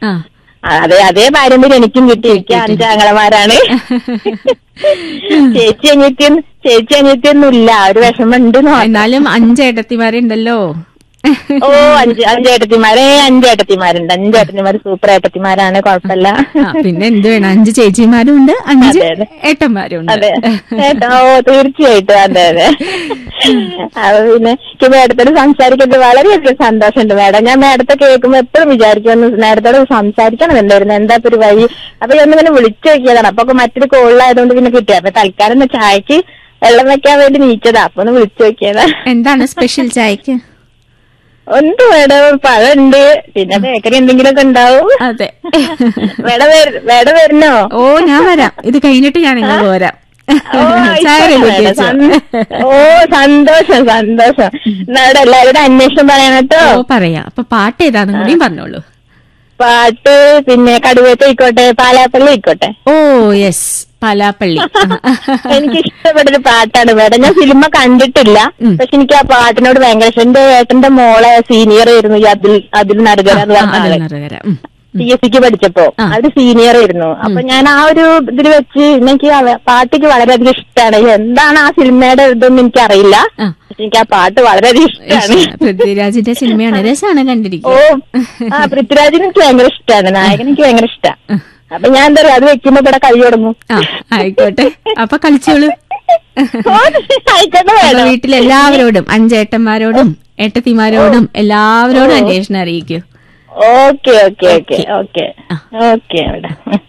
ആ അതെ അതേ പാരമ്പര്യം എനിക്കും കിട്ടി എനിക്ക് അഞ്ചാങ്ങളമാരാണ് ചേച്ചി അനിയത്തിയും ചേച്ചി അനിയത്തിയൊന്നും ഇല്ല ഒരു വിഷമുണ്ട് എന്ന് മാത്രം. എന്നാലും അഞ്ചേട്ടത്തിമാരുണ്ടല്ലോ ഓ അഞ്ച് അഞ്ചേട്ടത്തിമാരെ അഞ്ചേട്ടത്തിമാരുണ്ട് അഞ്ചേട്ടത്തിമാര് സൂപ്പർ ഏട്ടത്തിമാരാണ് കുഴപ്പമില്ല ആ, പിന്നെ എന്ത് വേണം അഞ്ച് ചേച്ചിമാരും ഉണ്ട് അഞ്ച് അതെ, അതെ. ഏട്ടന്മാരും ഉണ്ട് അതെ ഏട്ടാ, ഓ തീർച്ചയായിട്ടും അതെ അതെ അപ്പൊ പിന്നെ എനിക്ക് മേഡത്തോട് സംസാരിക്കുന്നത് വളരെയധികം സന്തോഷമുണ്ട് മേഡം ഞാൻ മേഡത്തെ കേൾക്കുമ്പോ എപ്പോഴും വിചാരിക്കുന്നു മേഡത്തോട് സംസാരിക്കണം എന്തായിരുന്നു എന്താ ഇപ്പൊ ഒരു വഴി അപ്പൊ ഒന്നിങ്ങനെ വിളിച്ചു നോക്കിയതാണ് അപ്പൊ ഒക്കെ മറ്റൊരു കോളിലായതുകൊണ്ട് പിന്നെ കിട്ടി അപ്പൊ തൽക്കാലം ഒന്ന് ചായക്ക് വെള്ളം വെക്കാൻ വേണ്ടി നീച്ചതാ അപ്പൊ ഒന്ന് വിളിച്ചു നോക്കിയതാ എന്താണ് സ്പെഷ്യൽ ചായക്ക് ഉണ്ട് മേഡം പഴമുണ്ട് പിന്നെ ബേക്കറി എന്തെങ്കിലുമൊക്കെ ഉണ്ടാവും അതെ മേഡം വര- മേഡം വരണോ ഓ ഞാൻ വരാം ഇത് കഴിഞ്ഞിട്ട് ഞാൻ ഇങ്ങ് പോരാം ഓ, ചായ ആയിക്കോട്ടെ റെഡി മേഡം. സന്- ഓ സന്തോഷം സന്തോഷം എന്നാ അവിടെ എല്ലാവരുടെ അന്വേഷണം പറയണം കേട്ടോ ഓ പറയാം അപ്പൊ പാട്ട് ഏതാന്നും കൂടിയും പറഞ്ഞോളൂ പാട്ട് പിന്നെ കടുവേത്ത് ആയിക്കോട്ടെ പാലാപ്പള്ളി ആയിക്കോട്ടെ ഓ യെസ് പാലാപ്പള്ളി എനിക്ക് ഇഷ്ടപ്പെട്ടൊരു പാട്ടാണ് മേഡം ഞാൻ സിനിമ കണ്ടിട്ടില്ല ഉം. പക്ഷെ എനിക്ക് ആ പാട്ടിനോട് ഭയങ്കര ഇഷ്ടം എന്റെ ഏട്ടന്റെ മോളെ സീനിയർ ആയിരുന്നു ഈ അതിൽ അതിൽ നടുകര എന്ന് പറഞ്ഞ ആള് അറിയാം ഉം. പി എസ് സിക്ക് പഠിച്ചപ്പോ ആ. അവര് സീനിയർ ആയിരുന്നു അപ്പൊ ഞാൻ ആ ഒരു ഇതിൽ വെച്ച് എനിക്ക് ആ പാട്ടിക്ക് വളരെയധികം ഇഷ്ടമാണ് എന്താണ് ആ സിനിമയുടെ ഇതൊന്നും എനിക്കറിയില്ല ആ. പക്ഷെ എനിക്ക് ആ പാട്ട് വളരെയധികം ഇഷ്ടമാണ് ഇഷ്ടാ. പൃഥ്വിരാജിന്റെ സിനിമയാണ് രസമാണ് ഓ കണ്ടിരിക്കുക ആ പൃഥ്വിരാജിന് എനിക്ക് ഭയങ്കര ഇഷ്ടമാണ് നായകൻ എനിക്ക് ഭയങ്കര ഇഷ്ടമാണ് അപ്പൊ ഞാൻ എന്താ പറയാ അത് വെക്കുമ്പോ ഇവിടെ കൈ തുടങ്ങും ആ ആയിക്കോട്ടെ അപ്പൊ കളിച്ചോളൂ ഓ, ആയിക്കോട്ടെ അപ്പൊ മേഡം വീട്ടിൽ എല്ലാവരോടും അഞ്ചേട്ടന്മാരോടും ഏട്ടത്തിമാരോടും എല്ലാവരോടും അന്വേഷണം അറിയിക്കൂ okay okay okay okay okay madam